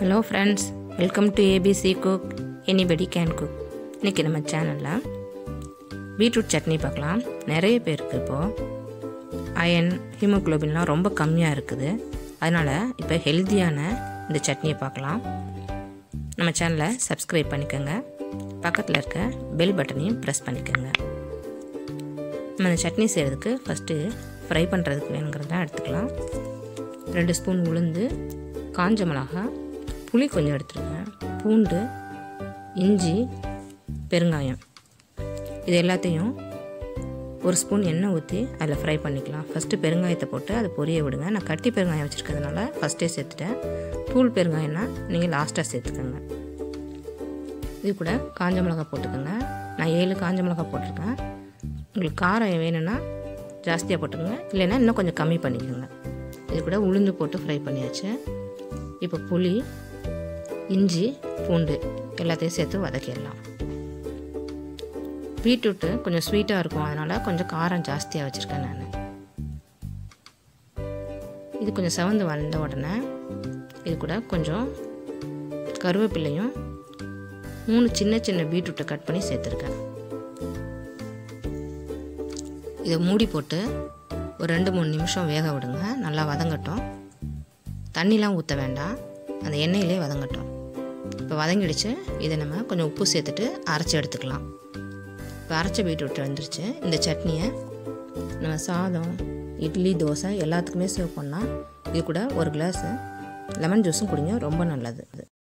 hello friends welcome to ABC cook anybody can cook இன்றைக்கி நம்ம சேனலில் பீட்ரூட் சட்னி பார்க்கலாம் நிறைய பேருக்கு இப்போது அயன் ஹீமோக்ளோபின்லாம் ரொம்ப கம்மியாக இருக்குது அதனால் இப்போ ஹெல்த்தியான இந்த சட்னியை பார்க்கலாம் நம்ம சேனலை சப்ஸ்கிரைப் பண்ணிக்கோங்க பக்கத்தில் இருக்க பெல் பட்டனையும் ப்ரெஸ் பண்ணிக்கோங்க நம்ம இந்த சட்னி செய்கிறதுக்கு ஃபஸ்ட்டு ஃப்ரை பண்ணுறதுக்கு வேணுங்கிறத எடுத்துக்கலாம் ரெண்டு ஸ்பூன் உளுந்து காஞ்ச மிளகா புளி கொஞ்சம் எடுத்துருக்கேன் பூண்டு இஞ்சி பெருங்காயம் இது எல்லாத்தையும் ஒரு ஸ்பூன் எண்ணெய் ஊற்றி அதில் ஃப்ரை பண்ணிக்கலாம் ஃபஸ்ட்டு பெருங்காயத்தை போட்டு அதை பொரிய விடுங்க நான் கட்டி பெருங்காயம் வச்சுருக்கிறதுனால ஃபஸ்ட்டே சேர்த்துட்டேன் தூள் பெருங்காயம்னா நீங்கள் லாஸ்ட்டாக சேர்த்துக்கோங்க இது கூட காஞ்ச மிளகா போட்டுக்கோங்க நான் ஏழு காஞ்ச மிளகா போட்டிருக்கேன் உங்களுக்கு காரம் வேணும்னா ஜாஸ்தியாக போட்டுக்கோங்க இல்லைன்னா இன்னும் கொஞ்சம் கம்மி பண்ணிக்கோங்க இது கூட உளுந்து போட்டு ஃப்ரை பண்ணியாச்சு இப்போ புளி இஞ்சி பூண்டு எல்லாத்தையும் சேர்த்து வதக்கிடலாம் பீட்ரூட்டு கொஞ்சம் ஸ்வீட்டாக இருக்கும் அதனால் கொஞ்சம் காரம் ஜாஸ்தியாக வச்சுருக்கேன் நான் இது கொஞ்சம் செவந்து வந்த உடனே இது கூட கொஞ்சம் கருவேப்பிலையும் மூணு சின்ன சின்ன பீட்ரூட்டை கட் பண்ணி சேர்த்துருக்கேன் இதை மூடி போட்டு ஒரு ரெண்டு மூணு நிமிஷம் வேக விடுங்க நல்லா வதங்கட்டும் தண்ணிலாம் ஊற்ற வேண்டாம் அந்த எண்ணெயிலே வதங்கட்டும் இப்போ வதங்கிடுச்சு இதை நம்ம கொஞ்சம் உப்பு சேர்த்துட்டு அரைச்சி எடுத்துக்கலாம் இப்போ அரைச்ச பீட்ரூட் வந்துருச்சு இந்த சட்னியை நம்ம சாதம் இட்லி தோசை எல்லாத்துக்குமே சர்வ் பண்ணால் இது கூட ஒரு கிளாஸு லெமன் ஜூஸும் குடிங்க ரொம்ப நல்லது